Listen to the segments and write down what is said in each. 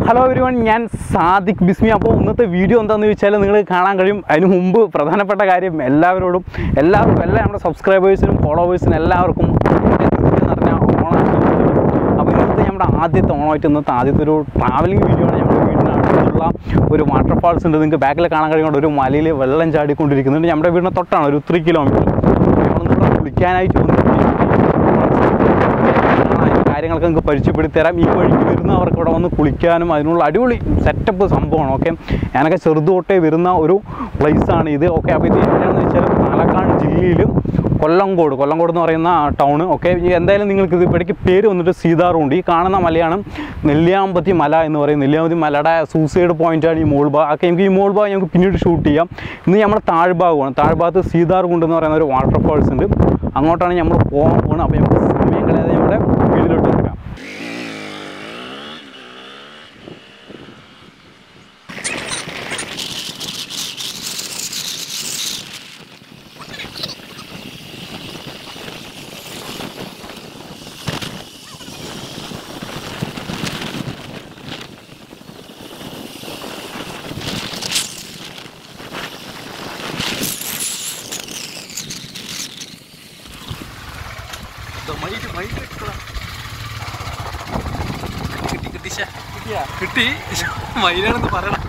Hello everyone ഞാൻ സാദിഖ് ബിസ്മി അപ്പോൾ ഇന്നത്തെ വീഡിയോ എന്താണെന്ന് ചോദിച്ചാൽ നിങ്ങൾ കാണാൻ കഴിയും അതിന് മുമ്പ് പ്രധാനപ്പെട്ട കാര്യം എല്ലാവരോടും എല്ലാവർക്കും എല്ലാ നമ്മുടെ സബ്സ്ക്രൈബേഴ്സിനും ഫോളോവേഴ്സിനും എല്ലാവർക്കും എന്ന് പറഞ്ഞാൽ ഓണാശംസകൾ അപ്പോൾ ഇന്നത്തെ നമ്മുടെ ആദ്യത്തെ ഓണമായിട്ട് ഇന്നത്തെ ആദ്യത്തെ ഒരു ട്രാവലിംഗ് വീഡിയോ ആണ് നമ്മുടെ വീടിന് അടുത്തുള്ള ഒരു വാട്ടർഫാൾസ് ഉണ്ട് നിങ്ങൾക്ക് ബാക്കിൽ കാണാൻ കഴിയുന്നുണ്ട് ഒരു മലയിൽ വെള്ളം ചാടിക്കൊണ്ടിരിക്കുന്നുണ്ട് നമ്മുടെ വീടിന് തൊട്ടാണ് ഒരു ത്രീ കിലോമീറ്റർ നമ്മളിവിടെ കുളിക്കാനായിട്ട് വന്നിട്ടുണ്ട് കാര്യങ്ങളൊക്കെ നിങ്ങൾക്ക് പരിചയപ്പെടുത്തി തരാം ഈ വഴിക്ക് വരുന്നവർക്ക് ഇവിടെ വന്ന് കുളിക്കാനും അതിനുള്ള അടിപൊളി സെറ്റപ്പ് സംഭവമാണ് ഓക്കെ ഞാനൊക്കെ ചെറുത് തൊട്ടേ വരുന്ന ഒരു പ്ലേസാണ് ഇത് ഓക്കെ അപ്പോൾ ഇത് എവിടെയാണെന്ന് വെച്ചാൽ പാലക്കാട് ജില്ലയിലും കൊല്ലങ്കോട് കൊല്ലങ്കോട് എന്ന് പറയുന്ന ടൗൺ ഓക്കെ എന്തായാലും നിങ്ങൾക്ക് ഇത് ഇവിടേക്ക് പേര് വന്നിട്ട് സീതാറുണ്ട് ഈ കാണുന്ന മലയാണ് നെല്ലിയാമ്പതി മല എന്ന് പറയും നെല്ലിയാമ്പതി മലയുടെ സൂസൈഡ് പോയിന്റാണ് ഈ മോൾ ഭാഗം ഒക്കെ നമുക്ക് ഈ മോൾ ഭാഗം നമുക്ക് പിന്നീട് ഷൂട്ട് ചെയ്യാം ഇന്ന് നമ്മുടെ താഴ്ഭാഗമാണ് താഴ്ഭാഗത്ത് സീതാർകുണ്ട് എന്ന് പറയുന്ന ഒരു വാട്ടർഫാൾസ് ഉണ്ട് അങ്ങോട്ടാണ് നമ്മൾ പോകാൻ പോകുന്നത് അപ്പോൾ നമുക്ക് സമയം കളയാതെ നമ്മുടെ വീട്ടിലോട്ട് കിടക്കാം കിട്ടി കിട്ടി ശ്ശെ. കിട്ടി മയിലാണെന്ന് പറയണം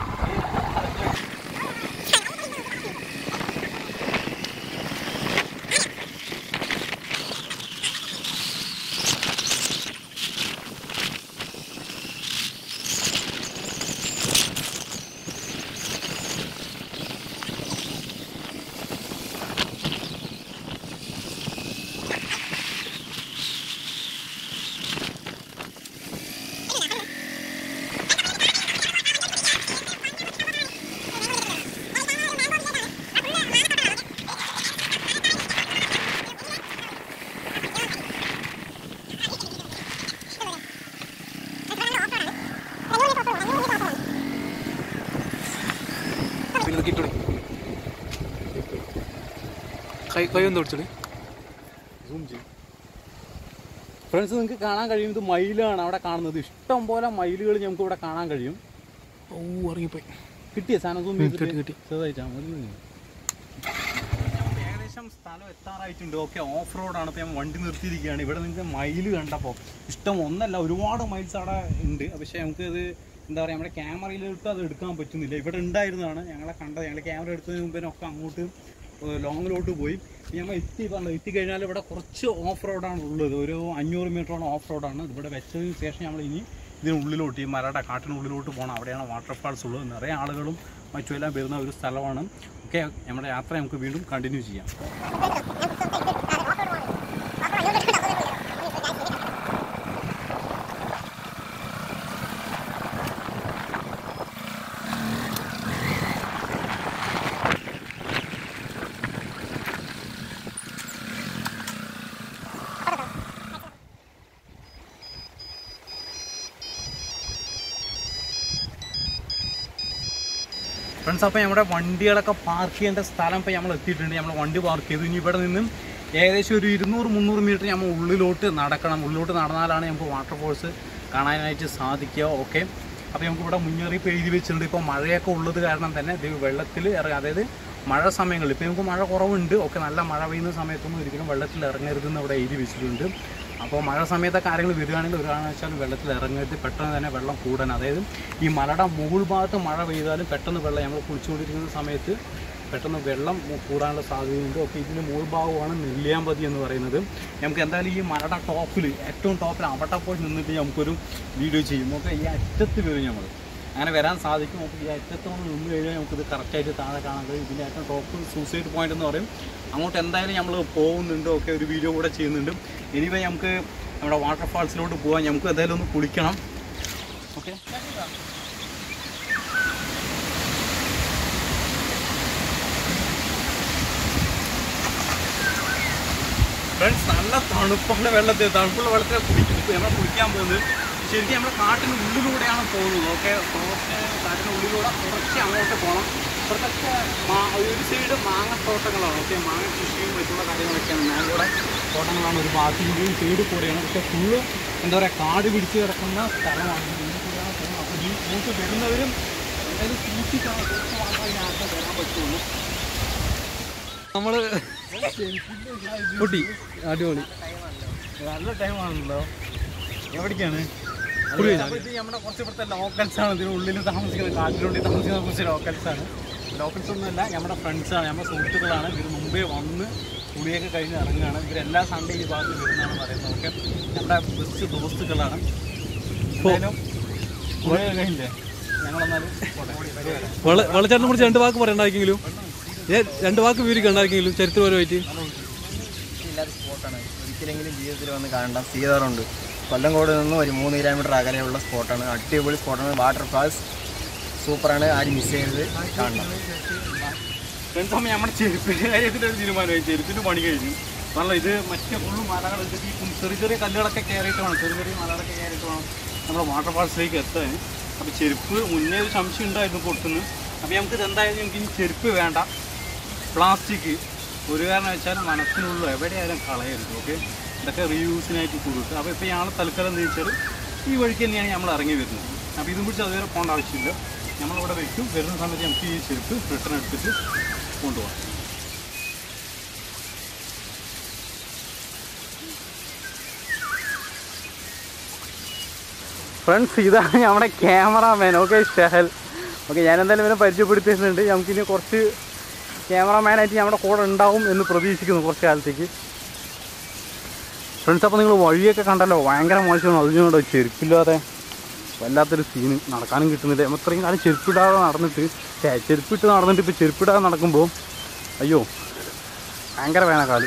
പിന്നെ കിട്ടോളി കൈ കൈ ഒന്ന് ഓടിച്ചോളി സൂം ചെയ്യും ഫ്രണ്ട്സ് നിങ്ങൾക്ക് കാണാൻ കഴിയും ഇത് മയിലാണ് അവിടെ കാണുന്നത് ഇഷ്ടം പോലെ മയിലുകൾ നമുക്ക് ഇവിടെ കാണാൻ കഴിയും ഓ ഇറങ്ങിപ്പോയി കിട്ടിയ സാധനം സൂം ഉം, ചെയ്തിട്ട് കിട്ടി, കിട്ടി. ചെറുതായിട്ടാണ് മതി മതി. ഏകദേശം സ്ഥലം എത്താറായിട്ടുണ്ട് ഓക്കെ ഓഫ് റോഡാണ് ഇപ്പോൾ ഞാൻ വണ്ടി നിർത്തിയിരിക്കുകയാണ് ഇവിടെ നിങ്ങൾക്ക് മയിൽ കണ്ടപ്പോൾ ഇഷ്ടം ഒന്നല്ല ഒരുപാട് മൈൽസ് അവിടെ ഉണ്ട് പക്ഷേ നമുക്ക് ഇത് എന്താ പറയുക നമ്മുടെ ക്യാമറയിലിട്ട് അത് എടുക്കാൻ പറ്റുന്നില്ല ഇവിടെ ഉണ്ടായിരുന്നതാണ് ഞങ്ങളെ കണ്ടത് ഞങ്ങൾ ക്യാമറ എടുത്തതിന് മുമ്പിനൊക്കെ അങ്ങോട്ട് ലോങ്ങിലോട്ട് പോയി ഞങ്ങൾ എത്തി പറഞ്ഞു എത്തിക്കഴിഞ്ഞാൽ ഇവിടെ കുറച്ച് ഓഫ് റോഡാണ് ഉള്ളത് ഒരു അഞ്ഞൂറ് മീറ്ററോളം ഓഫ് റോഡാണ് ഇവിടെ വെച്ചതിന് ശേഷം നമ്മൾ ഇനി ഇതിനുള്ളിലോട്ട് ഈ മലയുടെ കാട്ടിനുള്ളിലോട്ട് പോകണം അവിടെയാണ് വാട്ടർഫാൾസ് ഉള്ളത് നിറയെ ആളുകളും മറ്റും എല്ലാം വരുന്ന ഒരു സ്ഥലമാണ് ഓക്കെ നമ്മുടെ യാത്ര നമുക്ക് വീണ്ടും കണ്ടിന്യൂ ചെയ്യാം ഫ്രണ്ട്സ് അപ്പോൾ നമ്മുടെ വണ്ടികളൊക്കെ പാർക്ക് ചെയ്യേണ്ട സ്ഥലം ഇപ്പോൾ നമ്മൾ എത്തിയിട്ടുണ്ട് നമ്മൾ വണ്ടി പാർക്ക് ചെയ്തു ഇനി ഇവിടെ നിന്നും ഏകദേശം ഒരു ഇരുന്നൂറ് മുന്നൂറ് മീറ്റർ നമ്മൾ ഉള്ളിലോട്ട് നടക്കണം ഉള്ളിലോട്ട് നടന്നാലാണ് നമുക്ക് വാട്ടർഫോൾസ് കാണാനായിട്ട് സാധിക്കുക ഓക്കെ അപ്പോൾ നമുക്ക് ഇവിടെ മുന്നറിയിപ്പ് എഴുതി വെച്ചിട്ടുണ്ട് ഇപ്പോൾ മഴയൊക്കെ ഉള്ളത് കാരണം തന്നെ ഇത് വെള്ളത്തിൽ ഇറങ്ങുക അതായത് മഴ സമയങ്ങളിൽ ഇപ്പോൾ നമുക്ക് മഴ കുറവുണ്ട് ഒക്കെ നല്ല മഴ പെയ്യുന്ന സമയത്തൊന്നും ഒരിക്കലും വെള്ളത്തിൽ ഇറങ്ങരുതെന്ന് ഇവിടെ എഴുതി വെച്ചിട്ടുണ്ട് അപ്പോൾ മഴ സമയത്തൊക്കെ ആരെങ്കിലും വരികയാണെങ്കിൽ ഒരു കാരണവശാലും വെള്ളത്തിൽ ഇറങ്ങരുത് പെട്ടെന്ന് തന്നെ വെള്ളം കൂടാൻ അതായത് ഈ മലയുടെ മുകൾ ഭാഗത്ത് മഴ പെയ്താലും പെട്ടെന്ന് വെള്ളം നമ്മൾ കുളിച്ചുകൊണ്ടിരിക്കുന്ന സമയത്ത് പെട്ടെന്ന് വെള്ളം കൂടാനുള്ള സാധ്യതയുണ്ട് അപ്പോൾ ഇതിന് മുകൾ ഭാഗമാണ് നെല്ലിയാമ്പതി എന്ന് പറയുന്നത് നമുക്ക് എന്തായാലും ഈ മലയുടെ ടോപ്പിൽ ഏറ്റവും ടോപ്പിൽ അവിടെ പോയി നിന്നിട്ട് നമുക്കൊരു വീഡിയോ ചെയ്യും നമുക്ക് ഈ അറ്റത്ത് വരും നമ്മൾ അങ്ങനെ വരാൻ സാധിക്കും നമുക്ക് ഈ അറ്റത്ത് നമ്മൾ നിന്ന് കഴിഞ്ഞാൽ നമുക്കിത് കറക്റ്റായിട്ട് താഴെ കാണാൻ കഴിയും ഇതിൻ്റെ ഏറ്റവും ടോപ്പ് സൂസൈഡ് പോയിന്റ് എന്ന് പറയും അങ്ങോട്ട് എന്തായാലും നമ്മൾ പോകുന്നുണ്ട് ഒക്കെ ഒരു വീഡിയോ കൂടെ ചെയ്യുന്നുണ്ട് ഇനിവേ നമുക്ക് നമ്മുടെ വാട്ടർഫാൾസിലോട്ട് പോകാൻ നമുക്ക് എന്തായാലും ഒന്ന് കുളിക്കണം ഓക്കെ ഫ്രണ്ട്സ് നല്ല തണുപ്പാണ് വെള്ളത്തിൽ തണുപ്പുള്ള വെള്ളത്തിൽ കുടിക്കും ഇപ്പോൾ നമ്മൾ കുളിക്കാൻ പോകുന്നത് ശരിക്കും നമ്മുടെ കാട്ടിന് ഉള്ളിലൂടെയാണ് പോകുന്നത് ഓക്കെ കുറച്ച് കാട്ടിന് ഉള്ളിലൂടെ കുറച്ച് അങ്ങോട്ട് പോകണം ഇപ്പുറത്തൊക്കെ മാ- ഒരു സൈഡ് മാങ്ങ തോട്ടങ്ങളാണ് ഓക്കെ മാങ്ങ കൃഷിയും മറ്റുള്ള കാര്യങ്ങളൊക്കെയാണ് മാങ്ങയുടെ തോട്ടങ്ങളാണ് ഒരു ഭാഗത്ത് ഈ സൈഡ് കൂടെയാണ് പക്ഷേ ഫുള്ള് എന്താ പറയുക കാട് പിടിച്ച് കിടക്കുന്ന സ്ഥലമാണ് ഇതിൽ കൂടെയാണ് പോകുന്നത് അപ്പോൾ ഇനി ഇങ്ങോട്ട് വരുന്നവരും എന്തായാലും സൂക്ഷിക്കണം സൂക്ഷിച്ച് മാത്രമേ ഇതിനകത്ത് വരാൻ പറ്റുള്ളൂ നമ്മള് പൊട്ടി അടിപൊളി നല്ല ടൈമാണല്ലോ എവിടേക്കാണ് കുളി കഴിഞ്ഞാ? അപ്പോൾ ഇത് നമ്മുടെ കുറച്ച് ഇവിടുത്തെ ലോക്കൽസ് ആണ് ഇതിനുള്ളിൽ താമസിക്കുന്ന കാട്ടിനുള്ളിൽ താമസിക്കുന്ന കുറച്ച് ലോക്കൽസ് ആണ് ലോക്കൽസ് ഒന്നുമല്ല നമ്മുടെ ഫ്രണ്ട്സാണ് നമ്മുടെ സുഹൃത്തുക്കളാണ് ഇവർ മുമ്പേ വന്ന് കുളിയൊക്കെ കഴിഞ്ഞ് ഇറങ്ങുകയാണ് ഇവർ എല്ലാ സൺഡേ ഈ ഭാഗത്ത് വരുന്നതാണ് പറയുന്നത് ഓക്കെ നമ്മുടെ ബെസ്റ്റ് ദോസ്തുക്കളാണ് എന്തായാലും കുളിയൊക്കെ കഴിഞ്ഞില്ലേ ഞങ്ങളെന്നാലും പോട്ടെ വരി വരാം വെള്ള വെള്ളച്ചാട്ടിനെ കുറിച്ച് രണ്ട് വാക്ക് പറയണ്ടായിരിക്കെങ്കിലും ഏ രണ്ട് വാക്ക് വിവരിക്കണ്ടായിരിക്കെങ്കിലും ചരിത്രപരമായിട്ട് ഇല്ലാത്ത സ്പോട്ടാണ് ഒരിക്കലെങ്കിലും ജീവിതത്തിൽ വന്ന് കാണേണ്ട സീതാറുണ്ട് കൊല്ലംകോട് നിന്നും ഒരു മൂന്ന് കിലോമീറ്റർ അകലെയുള്ള സ്പോട്ടാണ് അടിപൊളി സ്പോട്ടാണ് വാട്ടർ ഫാൾസ് സൂപ്പറാണ് ആരും മിസ് ചെയ്യരുത് കാണണം ഫ്രണ്ട്സ് അമ്മ നമ്മുടെ ചെരുപ്പിൻ്റെ കാര്യത്തിൽ ഒരു തീരുമാനമായി ചെരുപ്പിൻ്റെ പണി കഴിഞ്ഞു കാരണം ഇത് മറ്റേ ഫുള്ള് മലകൾ ഇതൊക്കെ ഈ കും- ചെറിയ ചെറിയ കല്ലുകളൊക്കെ കയറിയിട്ട് വേണം ചെറിയ ചെറിയ മലകളൊക്കെ കയറിയിട്ട് വേണം നമ്മുടെ വാട്ടർ ഫാൾസിലേക്ക് എത്താൻ അപ്പോൾ ചെരുപ്പ് മുന്നേ ഒരു സംശയം ഉണ്ടായിരുന്നു പൊട്ടുന്നു അപ്പോൾ നമുക്ക് ഇത് എന്തായാലും നമുക്ക് ഇനി ചെരുപ്പ് വേണ്ട പ്ലാസ്റ്റിക് ഒരു കാരണം വെച്ചാൽ മനസ്സിനുള്ള എവിടെയായാലും കളയരുത് ഓക്കെ ഇതൊക്കെ റീയൂസിനായിട്ട് കൊടുക്കുക അപ്പോൾ ഇപ്പോൾ ഞങ്ങൾ തൽക്കാലം എന്താ വെച്ചാൽ ഈ വഴിക്ക് തന്നെയാണ് നമ്മൾ ഇറങ്ങി വരുന്നത് അപ്പോൾ ഇതും പിടിച്ച് അതുവരെ പോകേണ്ട ആവശ്യമില്ല നമ്മളിവിടെ വെക്കും വരുന്ന സമയത്ത് നമുക്ക് ഈ ചെരുപ്പ് റിട്ടേൺ എടുത്തിട്ട് കൊണ്ടുപോകാം ഫ്രണ്ട്സ് ഇതാണ് നമ്മുടെ ക്യാമറാമാൻ ഓക്കെ ഷഹൽ ഓക്കെ ഞാൻ എന്തായാലും ഇവനെ പരിചയപ്പെടുത്തിയിട്ടുണ്ട് നമുക്കിനി കുറച്ച് ക്യാമറാമാനായിട്ട് നമ്മുടെ കൂടെ ഉണ്ടാവും എന്ന് പ്രതീക്ഷിക്കുന്നു കുറച്ച് കാലത്തേക്ക് ഫ്രണ്ട്സ് അപ്പോൾ നിങ്ങൾ വഴിയൊക്കെ കണ്ടല്ലോ ഭയങ്കര മോശമാണ് അതിനോട് ചെരുപ്പില്ലാതെ വല്ലാത്തൊരു സീന് നടക്കാനും കിട്ടുന്നില്ല നമ്മൾ ഇത്രയും കാലം ചെരുപ്പിടാതെ നടന്നിട്ട് ഛേ, ചെരുപ്പിട്ട് നടന്നിട്ട് ഇപ്പോൾ ചെരുപ്പിടാതെ നടക്കുമ്പോൾ അയ്യോ ഭയങ്കര വേനൽക്കാലം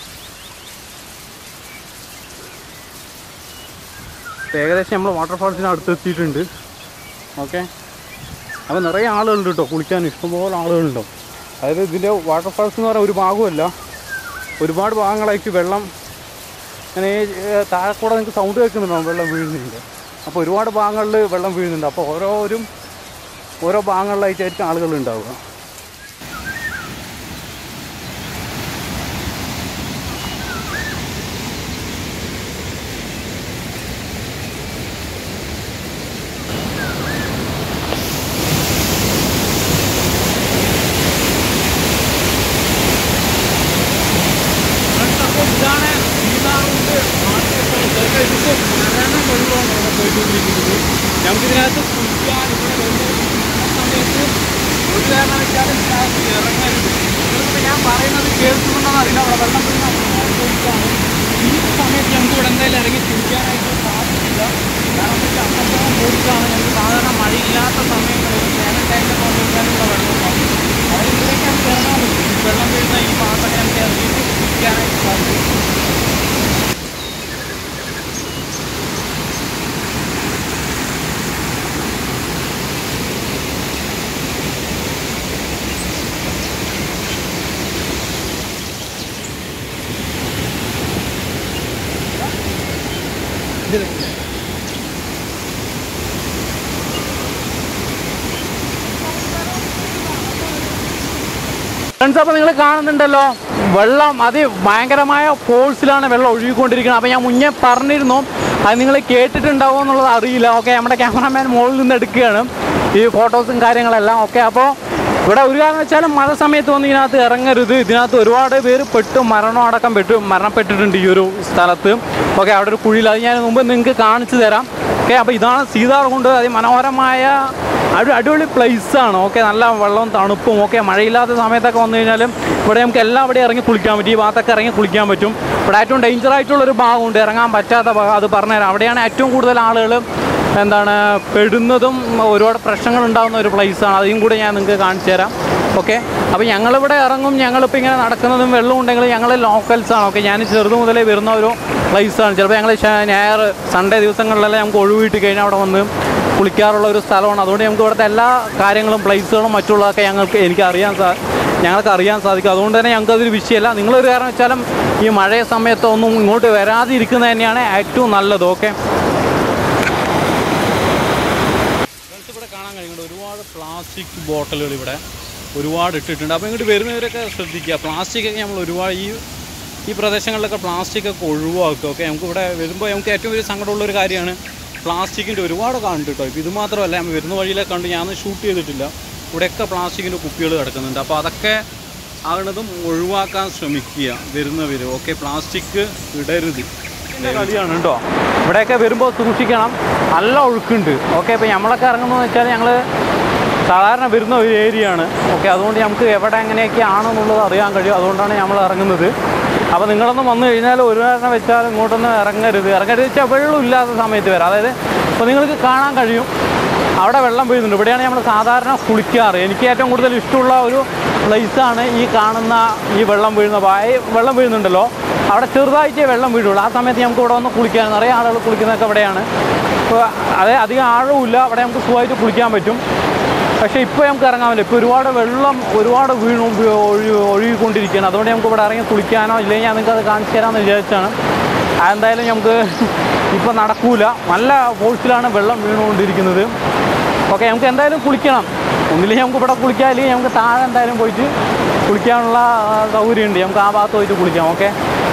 ഇപ്പം ഏകദേശം നമ്മൾ വാട്ടർഫാൾസിന് അടുത്ത് എത്തിയിട്ടുണ്ട് ഓക്കെ അപ്പോൾ നിറയെ ആളുകളുണ്ട് കേട്ടോ കുളിക്കാൻ ഇഷ്ടംപോലെ ആളുകളുണ്ടോ അതായത് ഇതിൻ്റെ വാട്ടർഫാൾസ് എന്ന് പറഞ്ഞാൽ ഒരു ഭാഗമല്ല ഒരുപാട് ഭാഗങ്ങളായിട്ട് വെള്ളം ഇങ്ങനെ ഏ, താഴെ കൂടെ നിങ്ങൾക്ക് സൗണ്ട് കേൾക്കുന്നുണ്ടോ വെള്ളം വീഴുന്നുണ്ട് അപ്പോൾ ഒരുപാട് ഭാഗങ്ങളിൽ വെള്ളം വീഴുന്നുണ്ട് അപ്പോൾ ഓരോരും ഓരോ ഭാഗങ്ങളിലായിട്ടായിരിക്കും ആളുകൾ ഉണ്ടാവുക അപ്പോൾ ഇതാണ് സീതാറുണ്ട് ഇതിപ്പോൾ മരണം വെള്ളമാണ് ഇവിടെ പോയിക്കൊണ്ടിരിക്കുന്നത് നമുക്കിതിനകത്ത് കുളിക്കാൻ ഇവിടെ വെള്ളം സമയത്ത് ഒരു കാരണം വെച്ചാലും ഇതിനകത്ത് ഇറങ്ങരുത് നിങ്ങൾക്കിപ്പോൾ ഞാൻ പറയുന്നത് കേൾക്കുന്നുണ്ടെന്ന് അറിയില്ല അവിടെ വെള്ളം വീഴുന്ന ഈ സമയത്ത് നമുക്ക് ഇവിടെ എന്തായാലും ഇറങ്ങി കുളിക്കാനായിട്ട് സാധിക്കില്ല കാരണം എന്ന് വെച്ചാൽ അത്രത്തോളം കൂടുതലാണ് ഞങ്ങൾക്ക് സാധാരണ മഴയില്ലാത്ത സമയങ്ങളിൽ വേനൽ ടൈമിൽ കൊണ്ടുവരുന്നതിനുള്ള വെള്ളമുണ്ടാവും അതിലേക്ക് നമുക്ക് ഇറങ്ങാൻ പറ്റും ഈ വെള്ളം വീഴുന്ന ഈ ഭാഗത്തൊക്കെ നമുക്ക് ഇറങ്ങിയിട്ട് കുളിക്കാനായിട്ട് സാധിക്കും ഫ്രണ്ട്സ് അപ്പോൾ നിങ്ങൾ കാണുന്നുണ്ടല്ലോ വെള്ളം അത് ഭയങ്കരമായ ഫോഴ്സിലാണ് വെള്ളം ഒഴുകിക്കൊണ്ടിരിക്കുന്നത് അപ്പോൾ ഞാൻ മുന്നേ പറഞ്ഞിരുന്നു അത് നിങ്ങൾ കേട്ടിട്ടുണ്ടാവുമോ എന്നുള്ളത് അറിയില്ല ഓക്കെ നമ്മുടെ ക്യാമറാമാൻ മുകളിൽ നിന്ന് എടുക്കുകയാണ് ഈ ഫോട്ടോസും കാര്യങ്ങളെല്ലാം ഓക്കെ അപ്പോൾ ഇവിടെ ഒരു കാരണം വെച്ചാലും മഴ സമയത്ത് വന്ന് ഇതിനകത്ത് ഇറങ്ങരുത് ഇതിനകത്ത് ഒരുപാട് പേര് പെട്ട് മരണം അടക്കം പെട്ടു മരണപ്പെട്ടിട്ടുണ്ട് ഈ ഒരു സ്ഥലത്ത് ഓക്കെ അവിടെ ഒരു കുഴിയിൽ അത് ഞാൻ മുമ്പ് നിങ്ങൾക്ക് കാണിച്ചു തരാം ഓക്കെ അപ്പോൾ ഇതാണ് സീതാർകുണ്ട് അതിമനോഹരമായ ഒരു അടിപൊളി place ആണ് ഓക്കെ നല്ല വെള്ളവും തണുപ്പും ഓക്കെ മഴയില്ലാത്ത സമയത്തൊക്കെ വന്നു കഴിഞ്ഞാലും ഇവിടെ നമുക്ക് എല്ലാവിടെയും ഇറങ്ങി കുളിക്കാൻ പറ്റും ഈ ഭാഗത്തൊക്കെ ഇറങ്ങി കുളിക്കാൻ പറ്റും ഇവിടെ ഏറ്റവും ഡേഞ്ചർ ആയിട്ടുള്ളൊരു ഭാഗമുണ്ട് ഇറങ്ങാൻ പറ്റാത്ത ഭാഗം അത് പറഞ്ഞുതരാം അവിടെയാണ് ഏറ്റവും കൂടുതൽ ആളുകൾ എന്താണ് പെടുന്നതും ഒരുപാട് പ്രശ്നങ്ങൾ ഉണ്ടാകുന്ന ഒരു പ്ലേസാണ് അതും കൂടി ഞാൻ നിങ്ങൾക്ക് കാണിച്ചു തരാം ഓക്കെ അപ്പോൾ ഞങ്ങളിവിടെ ഇറങ്ങും ഞങ്ങളിപ്പോൾ ഇങ്ങനെ നടക്കുന്നതും വെള്ളം ഉണ്ടെങ്കിൽ ഞങ്ങൾ ലോക്കൽസാണ് ഓക്കെ ഞാൻ ചെറുത് മുതലേ വരുന്ന ഒരു പ്ലേസാണ് ചിലപ്പോൾ ഞങ്ങൾ ഞായർ സൺഡേ ദിവസങ്ങളിലെല്ലാം നമുക്ക് ഒഴിവ് കിട്ടി കഴിഞ്ഞാൽ അവിടെ വന്ന് കുളിക്കാറുള്ള ഒരു സ്ഥലമാണ് അതുകൊണ്ട് നമുക്ക് ഇവിടുത്തെ എല്ലാ കാര്യങ്ങളും പ്ലേസുകളും മറ്റുള്ളതൊക്കെ ഞങ്ങൾക്ക് എനിക്ക് അറിയാൻ സാ ഞങ്ങൾക്ക് അറിയാൻ സാധിക്കും അതുകൊണ്ട് തന്നെ ഞങ്ങൾക്ക് അതൊരു വിഷയമല്ല നിങ്ങളൊരു കാരണം വെച്ചാലും ഈ മഴയ സമയത്തൊന്നും ഇങ്ങോട്ട് വരാതിരിക്കുന്നത് തന്നെയാണ് ഏറ്റവും നല്ലത് ഓക്കെ ഇവിടെ കാണാൻ കഴിയുന്നുണ്ട് ഒരുപാട് പ്ലാസ്റ്റിക് ബോട്ടലുകൾ ഇവിടെ ഒരുപാട് ഇട്ടിട്ടുണ്ട് അപ്പോൾ ഇങ്ങോട്ട് വരുന്നവരൊക്കെ ശ്രദ്ധിക്കുക പ്ലാസ്റ്റിക് ഒക്കെ നമ്മൾ ഒരുപാട് ഈ ഈ പ്രദേശങ്ങളിലൊക്കെ പ്ലാസ്റ്റിക് ഒക്കെ ഒഴിവാക്കുക ഓക്കെ നമുക്ക് ഇവിടെ വരുമ്പോൾ നമുക്ക് ഏറ്റവും വലിയ സങ്കടമുള്ള ഒരു കാര്യമാണ് പ്ലാസ്റ്റിക്കിൻ്റെ ഒരുപാട് കാണുന്നുണ്ട് കേട്ടോ ഇപ്പോൾ ഇത് മാത്രമല്ല നമ്മൾ വരുന്ന വഴിയിലൊക്കെ കണ്ട് ഞാൻ ഷൂട്ട് ചെയ്തിട്ടില്ല ഇവിടെയൊക്കെ പ്ലാസ്റ്റിക്കിൻ്റെ കുപ്പികൾ കിടക്കുന്നുണ്ട് അപ്പോൾ അതൊക്കെ ആകുന്നതും ഒഴിവാക്കാൻ ശ്രമിക്കുക വരുന്നവർ ഓക്കെ പ്ലാസ്റ്റിക് ഇടരുത് കളിയാണ് കേട്ടോ ഇവിടെയൊക്കെ വരുമ്പോൾ സൂക്ഷിക്കണം നല്ല ഒഴുക്കുണ്ട് ഓക്കെ ഇപ്പോൾ നമ്മളൊക്കെ ഇറങ്ങുന്നതെന്ന് വെച്ചാൽ ഞങ്ങൾ സാധാരണ വരുന്ന ഒരു ഏരിയ ആണ് ഓക്കെ അതുകൊണ്ട് നമുക്ക് എവിടെ എങ്ങനെയൊക്കെ ആണെന്നുള്ളത് അറിയാൻ കഴിയും അതുകൊണ്ടാണ് നമ്മൾ ഇറങ്ങുന്നത് അപ്പോൾ നിങ്ങളൊന്നും വന്നു കഴിഞ്ഞാൽ ഒരു കാരണം വെച്ചാൽ ഇങ്ങോട്ടൊന്നും ഇറങ്ങരുത് ഇറങ്ങരുത് വെച്ചാൽ വെള്ളം ഇല്ലാത്ത സമയത്ത് വരാം അതായത് ഇപ്പോൾ നിങ്ങൾക്ക് കാണാൻ കഴിയും അവിടെ വെള്ളം വീഴുന്നുണ്ട് ഇവിടെയാണ് നമ്മൾ സാധാരണ കുളിക്കാറ് എനിക്ക് ഏറ്റവും കൂടുതൽ ഇഷ്ടമുള്ള ഒരു പ്ലേസാണ് ഈ കാണുന്ന ഈ വെള്ളം വീഴുന്ന വായ വെള്ളം വീഴുന്നുണ്ടല്ലോ അവിടെ ചെറുതായിട്ടേ വെള്ളം വീഴുള്ളൂ ആ സമയത്ത് നമുക്ക് ഇവിടെ വന്ന് കുളിക്കാൻ നിറയെ ആളുകൾ കുളിക്കുന്നതൊക്കെ ഇവിടെയാണ് അപ്പോൾ അതേ അധികം ആഴവുമില്ല അവിടെ നമുക്ക് സുഖമായിട്ട് കുളിക്കാൻ പറ്റും പക്ഷേ ഇപ്പോൾ നമുക്ക് ഇറങ്ങാൻ പറ്റില്ല ഇപ്പോൾ ഒരുപാട് വെള്ളം ഒരുപാട് വീണു ഒഴി ഒഴുകിക്കൊണ്ടിരിക്കുകയാണ് അതുകൊണ്ട് നമുക്ക് ഇവിടെ ഇറങ്ങി കുളിക്കാനോ ഇല്ലെങ്കിൽ ഞാൻ നിങ്ങൾക്ക് അത് കാണിച്ചു തരാമെന്ന് വിചാരിച്ചാണ് അതെന്തായാലും നമുക്ക് ഇപ്പോൾ നടക്കൂല നല്ല ഫോഴ്സിലാണ് വെള്ളം വീണുകൊണ്ടിരിക്കുന്നത് ഓക്കെ നമുക്ക് എന്തായാലും കുളിക്കണം ഒന്നില്ലെങ്കിൽ നമുക്ക് ഇവിടെ കുളിക്കാം അല്ലെങ്കിൽ നമുക്ക് താഴെ എന്തായാലും പോയിട്ട് കുളിക്കാനുള്ള ആ, സൗകര്യമുണ്ട് നമുക്ക് ആ ഭാഗത്ത് പോയിട്ട് കുളിക്കാം ഓക്കെ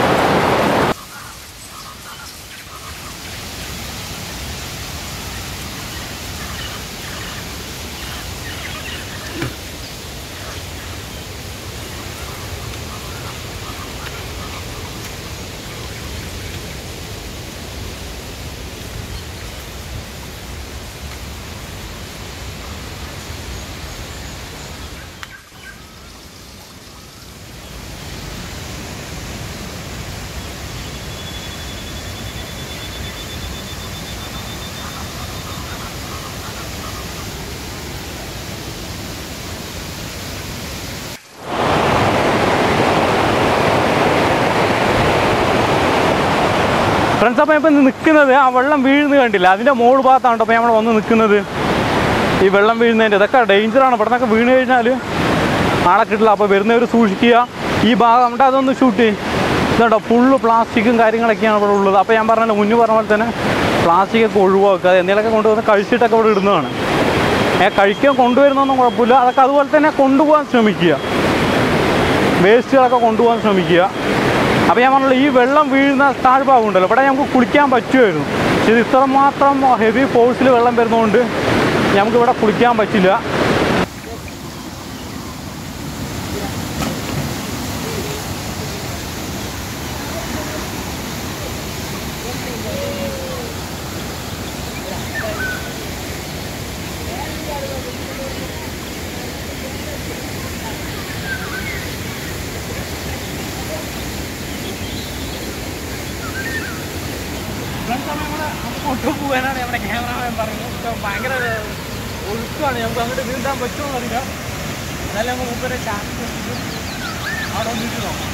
ഫ്രണ്ട്സ് അപ്പോൾ ഇപ്പം നിൽക്കുന്നത് ആ വെള്ളം വീഴുന്നത് കണ്ടില്ല അതിൻ്റെ മോൾ ഭാഗത്താണ് അപ്പോൾ നമ്മൾ വന്ന് നിൽക്കുന്നത് ഈ വെള്ളം വീഴുന്നതിൻ്റെ ഇതൊക്കെ ഡേഞ്ചറാണ് ഇവിടെ നിന്നൊക്കെ വീണ് കഴിഞ്ഞാൽ ആളെ കിട്ടില്ല അപ്പോൾ വരുന്നവർ സൂക്ഷിക്കുക ഈ ഭാഗം നമ്മുടെ അതൊന്ന് ഷൂട്ട് ചെയ്യും ഇതുണ്ടോ ഫുള്ള് പ്ലാസ്റ്റിക്കും കാര്യങ്ങളൊക്കെയാണ് ഇവിടെ ഉള്ളത് അപ്പോൾ ഞാൻ പറഞ്ഞല്ലോ മുന്നേ പറഞ്ഞ പോലെ തന്നെ പ്ലാസ്റ്റിക് ഒക്കെ ഒഴിവാക്കുക എന്തെങ്കിലുമൊക്കെ കൊണ്ടുവന്ന് കഴിച്ചിട്ടൊക്കെ ഇവിടെ ഇടുന്നതാണ് ഏ കഴിക്കാൻ കൊണ്ടുവരുന്നൊന്നും കുഴപ്പമില്ല അതൊക്കെ അതുപോലെ തന്നെ കൊണ്ടുപോകാൻ ശ്രമിക്കുക വേസ്റ്റുകളൊക്കെ കൊണ്ടുപോകാൻ ശ്രമിക്കുക അപ്പോൾ ഞാൻ പറഞ്ഞല്ലോ ഈ വെള്ളം വീഴുന്ന താഴ്ഭാഗം ഉണ്ടല്ലോ ഇവിടെ നമുക്ക് കുളിക്കാൻ പറ്റുമായിരുന്നു പക്ഷേ ഇത് ഇത്രമാത്രം ഹെവി ഫോഴ്സിൽ വെള്ളം വരുന്നതുകൊണ്ട് നമുക്ക് ഇവിടെ കുളിക്കാൻ പറ്റില്ല അങ്ങോട്ട് പോകാനാണ് നമ്മുടെ ക്യാമറമാൻ പറഞ്ഞത് ഇപ്പൊ ഭയങ്കര ഒഴുക്കാണ് നമുക്ക് അങ്ങോട്ട് നീന്താൻ പറ്റുമോ അറിയില്ല എന്നാലും നമുക്ക് മുപ്പരെ ചാൻസ് അവിടെ വന്നിട്ട് നോക്കാം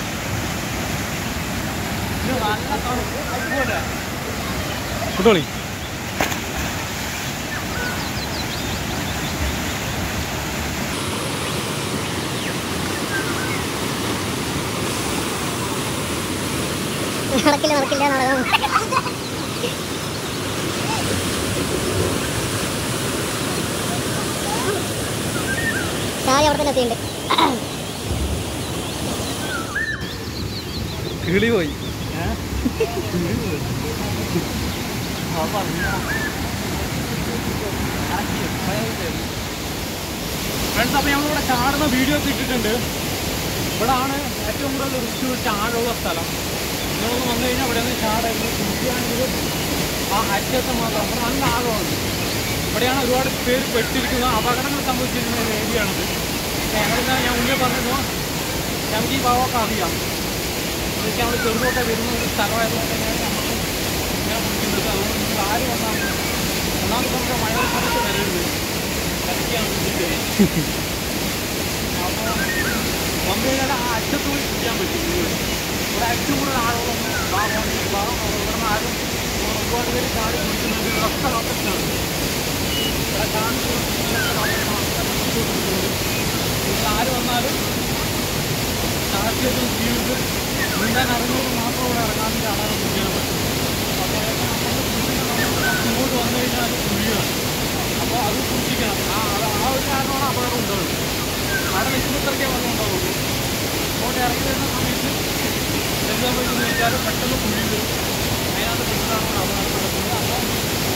ഇത് നല്ല തണുപ്പ് അതുപോലെ കുട്ടോളി നടക്കില്ല നടക്കില്ല നടക്കാം ചായ അവിടെ തന്നെ എത്തിയിട്ടുണ്ട് കിളി പോയി ഫ്രണ്ട്സ് അപ്പോൾ ഞങ്ങളിവിടെ ചാടുന്ന വീഡിയോ ഒക്കെ ഇട്ടിട്ടുണ്ട് ഇവിടെ ആണ് ഏറ്റവും കൂടുതൽ റിസ്ക് വിട്ട് ആഴമുള്ള സ്ഥലം നിങ്ങളൊന്ന് വന്നു കഴിഞ്ഞാൽ ഇവിടെ നിന്ന് ചാടായിരുന്നു കുളിക്കുകയാണെങ്കിൽ ആ അറ്റത്ത് മാത്രം അവിടെ നല്ല ആഴമാണ് ഇവിടെയാണ് ഒരുപാട് പേര് പെട്ടിരിക്കുന്ന അപകടങ്ങൾ സംഭവിച്ചിരിക്കുന്ന ഒരു ഏരിയയാണിത് ഞങ്ങളിതാ ഞാൻ മുന്നേ പറഞ്ഞല്ലോ ഞങ്ങൾക്ക് ഈ ഭാഗമൊക്കെ അറിയാം എന്നുവെച്ചാൽ നമ്മൾ ചെറുതോട്ടെ വരുന്ന ഒരു സ്ഥലമായതുകൊണ്ട് തന്നെയാണ് നമ്മൾ ഇങ്ങനെ കുളിക്കുന്നത് അതുകൊണ്ട് നിങ്ങൾ ആര് വന്നാലും ഒന്നാമത് നമുക്ക് മഴ സമയത്ത് വരരുത് കളിക്കാൻ വേണ്ടിയിട്ട് അപ്പോൾ വന്നു കഴിഞ്ഞാൽ ആ അറ്റത്ത് പോയി കുടിക്കാൻ പറ്റും ഇവിടെ ഏറ്റവും കൂടുതൽ ആളുകളൊന്നും ഭാഗമാണ് ഈ ഭാഗം ഇവിടെ ആരും ഒരുപാട് പേര് ചാടി കുടിക്കുന്നുണ്ട് ഇതൊക്കെ ലോക്കറ്റാണ് ഇവിടെ കാണുന്നത് നിങ്ങൾ ആര് വന്നാലും സാഹചര്യം ജീവിതത്തിൽ നീന്താൻ അറിഞ്ഞവർ മാത്രം ഇവിടെ ഇറങ്ങാൻ ചാടാൻ കുടിക്കാൻ പറ്റും അപ്പോൾ അതൊക്കെ നമ്മൾ ഇങ്ങോട്ട് വന്നു കഴിഞ്ഞാൽ അത് കുഴിയാണ് അപ്പോൾ അത് സൂക്ഷിക്കണം ആ അത് ആ ഒരു കാരണമാണ് അപകടം ഉണ്ടാവുന്നത് അവിടെ നിൽക്കുമ്പോഴത്തേക്കേ വെള്ളം ഉണ്ടാവുള്ളൂ അങ്ങോട്ട് ഇറങ്ങി വരുന്ന സമയത്ത് എന്താ പറ്റുന്നത് വെച്ചാൽ പെട്ടെന്ന് കുഴി വരും അതിനകത്ത് പെട്ടെന്നാണ് അപകടം നടക്കുന്നത് അപ്പോൾ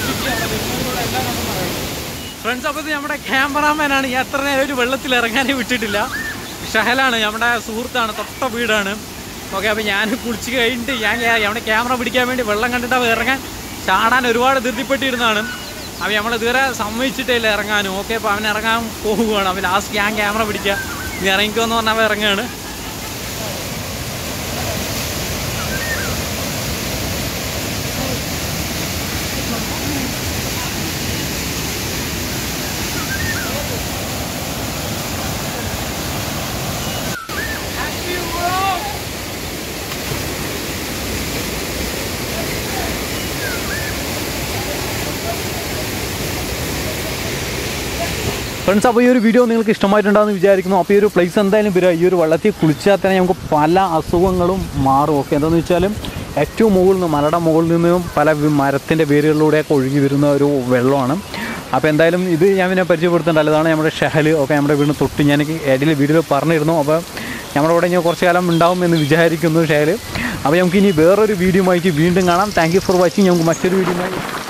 ഫ്രണ്ട്സ് അപ്പോൾ ഇത് നമ്മുടെ ക്യാമറാമാനാണ് ഈ അത്ര നേരം ഒരു വെള്ളത്തിൽ ഇറങ്ങാനേ വിട്ടിട്ടില്ല ഷഹലാണ് നമ്മുടെ സുഹൃത്താണ് തൊട്ട വീടാണ് ഓക്കെ അപ്പോൾ ഞാൻ കുളിച്ച് കഴിഞ്ഞിട്ട് ഞാൻ ക്യാ- നമ്മുടെ ക്യാമറ പിടിക്കാൻ വേണ്ടി വെള്ളം കണ്ടിട്ട് അവൻ ഇറങ്ങാൻ ചാടാൻ ഒരുപാട് ധൃതിപ്പെട്ടിരുന്നതാണ് അപ്പോൾ നമ്മൾ ഇതുവരെ സമ്മതിച്ചിട്ടേ ഇല്ല ഇറങ്ങാനും ഓക്കെ അപ്പോൾ അവൻ ഇറങ്ങാൻ പോവുകയാണ് അവൻ ലാസ്റ്റ് ഞാൻ ക്യാമറ പിടിക്കുക നീ ഇറങ്ങിക്കോ എന്ന് പറഞ്ഞാൽ അവൻ ഇറങ്ങുകയാണ് ഫ്രണ്ട്സ് അപ്പോൾ ഈ ഒരു വീഡിയോ നിങ്ങൾക്ക് ഇഷ്ടമായിട്ടുണ്ടാകുമെന്ന് വിചാരിക്കുന്നു അപ്പോൾ ഈ ഒരു പ്ലേസ് എന്തായാലും വരിക ഈ ഒരു വെള്ളത്തിൽ കുളിച്ചാൽ തന്നെ നമുക്ക് പല അസുഖങ്ങളും മാറും ഓക്കെ എന്താണെന്ന് വെച്ചാൽ ഏറ്റവും മുകളിൽ നിന്ന് മലയുടെ മുകളിൽ നിന്നും പല വി- മരത്തിൻ്റെ വേരുകളിലൂടെയൊക്കെ ഒഴുകി വരുന്ന ഒരു വെള്ളമാണ് അപ്പോൾ എന്തായാലും ഇത് ഞാൻ പിന്നെ പരിചയപ്പെടുത്തേണ്ടത് അതാണ് നമ്മുടെ ഷഹൽ ഒക്കെ നമ്മുടെ വീടിന് തൊട്ട് ഞാൻ ഇടയിൽ വീഡിയോയിൽ പറഞ്ഞിരുന്നു അപ്പോൾ നമ്മുടെ ഇവിടെ ഇനി കുറച്ച് കാലം ഉണ്ടാവും എന്ന് വിചാരിക്കുന്നു ഷഹൽ അപ്പോൾ നമുക്ക് ഇനി വേറൊരു വീഡിയോ ആയിട്ട് വീണ്ടും കാണാം താങ്ക് യു ഫോർ വാച്ചിങ് നമുക്ക് മറ്റൊരു വീഡിയോ